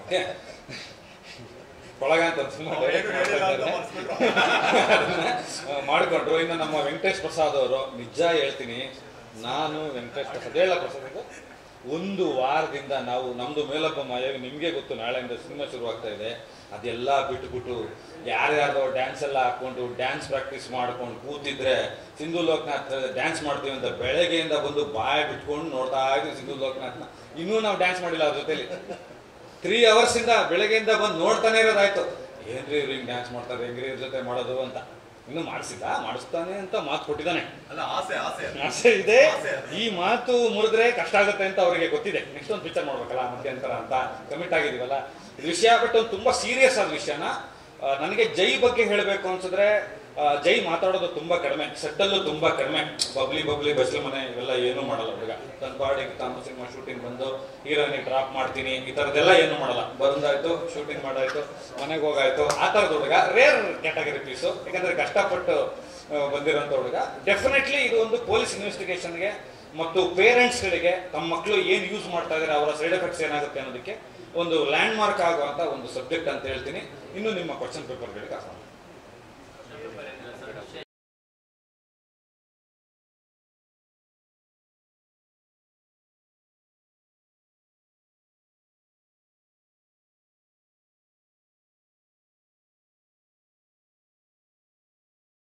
Okay ಒಳಗ ಅಂತ ಸುಮ್ಮನೆ direct ಮಾಡ್ತಾ ಇದ್ದಾರೆ. ಅದನ್ನ, ಆ, ಮಾಡಿಕೊಂಡ್ರು ಇನ್ನು ನಮ್ಮ ವೆಂಕಟೇಶ್ ಪ್ರಸಾದ್ ಅವರು ನಿಜ ಹೇಳ್ತೀನಿ ನಾನು ವೆಂಕಟೇಶ್ ಪ್ರಸಾದ್ ಹೇಳ ಪ್ರಸಾದ್ ಇದು? ಒಂದು ವಾರದಿಂದ ನಾವು ನಮ್ದು ಮೇಲೊಬ್ಬ ಮಾಯಾವಿ ನಿಮಗೆ ಗೊತ್ತು ನಾಳೆಯಿಂದ ಸಿನಿಮಾ ಶುರುವಾಗ್ತಾ ಇದೆ ಅದೆಲ್ಲ ಬಿಟ್ಬಿಟ್ಟು ಯಾರ್ಯಾರೋ ಡ್ಯಾನ್ಸ್ ಎಲ್ಲ ಹಾಕೊಂಡು ಡ್ಯಾನ್ಸ್ ಪ್ರಾಕ್ಟೀಸ್ ಮಾಡ್ಕೊಂಡು ಕೂತಿದ್ರೆ ಸಿಂಧು ಲೋಕನಾಥ್ ಡ್ಯಾನ್ಸ್ ಮಾಡ್ತೀವಿ ಅಂತ ಬೆಳಗ್ಗೆಯಿಂದ ಬಂದು ಬಾಯ್ ಬಿಟ್ಕೊಂಡು ನೋಡ್ತಾ ಇದ್ವಿ ಸಿಂಧು ಲೋಕನಾಥ್ನ ಇನ್ನೂ ನಾವು ಡ್ಯಾನ್ಸ್ ಮಾಡಿಲ್ಲ ಅವ್ರ ಜೊತೆಲಿ ತ್ರೀ ಅವರ್ಸ್ ಇಂದ ಬೆಳಗ್ಗೆಯಿಂದ ಬಂದು ನೋಡ್ತಾನೆ ಇರೋದಾಯ್ತು ಏನ್ರಿ ಇವ್ರು ಹಿಂಗ್ ಡ್ಯಾನ್ಸ್ ಮಾಡ್ತಾರೆ ಹೆಂಗ್ರಿ ಇವ್ರ ಜೊತೆ ಮಾಡೋದು ಅಂತ ಇನ್ನು ಮಾಡಿಸಿಲ್ಲ ಮಾಡಿಸ್ತಾನೆ ಅಂತ ಮಾತು ಕೊಟ್ಟಿದ್ದಾನೆ ಅಲ್ಲ ಆಸೆ ಆಸೆ ಆಸೆ ಇದೆ ಆಸೆ ಅದು. ಈ ಮಾತು ಮುರಿದ್ರೆ ಕಷ್ಟ ಆಗುತ್ತೆ ಅಂತ ಅವರಿಗೆ ಗೊತ್ತಿದೆ ನೆಕ್ಸ್ಟ್ ಒಂದು ಪಿಕ್ಚರ್ ಮಾಡ್ಬೇಕಲ್ಲ ಮಧ್ಯಂತರ ಅಂತ ಕಮಿಟ್ ಆಗಿದೀವಲ್ಲ ಇದು ವಿಷಯ ಬಟ್ ಒಂದು ತುಂಬಾ ಸೀರಿಯಸ್ ಆದ ವಿಷಯನ ಆ, ನನಗೆ ಜೈ ಬಗ್ಗೆ ಹೇಳಬೇಕು ಅನ್ಸಿದ್ರೆ ಆ, ಜೈ ಮಾತಾಡೋದು ತುಂಬಾ ಕಡಿಮೆ ಸೆಟ್ಟಲ್ಲೂ ತುಂಬಾ ಕಡಿಮೆ ಬಬ್ಲಿ ಬಬ್ಲಿ ಬಸ್ಲು ಮನೆ ಇವೆಲ್ಲ ಏನೂ ಮಾಡಲ್ಲ ಹುಡುಗ ತನ್ನ ಬಾಡಿಗೆ ತಾನು ಸಿನಿಮಾ ಶೂಟಿಂಗ್ ಬಂದು ಹೀರೋನಿಗೆ ಡ್ರಾಪ್ ಮಾಡ್ತೀನಿ ಈ ಥರದ್ದೆಲ್ಲ ಏನೂ ಮಾಡಲ್ಲ ಬಂದಾಯ್ತು ಶೂಟಿಂಗ್ ಮಾಡಾಯ್ತು ಮನೆಗೆ ಹೋಗಾಯ್ತು ಆ ಥರದ ಹುಡುಗ ರೇರ್ ಕ್ಯಾಟಗರಿ ಪೀಸು ಯಾಕಂದ್ರೆ ಕಷ್ಟಪಟ್ಟು ಆ, ಬಂದಿರೋಂಥ ಹುಡುಗ ಡೆಫಿನೆಟ್ಲಿ ಇದು ಒಂದು ಪೊಲೀಸ್ ಇನ್ವೆಸ್ಟಿಗೇಷನ್ಗೆ ಮತ್ತು ಪೇರೆಂಟ್ಸ್ಗಳಿಗೆ ತಮ್ಮ ಮಕ್ಕಳು ಏನು ಯೂಸ್ ಮಾಡ್ತಾ ಇದ್ದಾರೆ ಅವರ ಸೈಡ್ ಎಫೆಕ್ಟ್ಸ್ ಏನಾಗುತ್ತೆ ಅನ್ನೋದಕ್ಕೆ ಒಂದು ಲ್ಯಾಂಡ್ ಮಾರ್ಕ್ ಆಗುವಂಥ ಒಂದು ಸಬ್ಜೆಕ್ಟ್ ಅಂತ ಹೇಳ್ತೀನಿ ಇನ್ನು ನಿಮ್ಮ ಕ್ವಶನ್ ಪೇಪರ್ಗಳಿಗೆ ಹಾಕೋಣ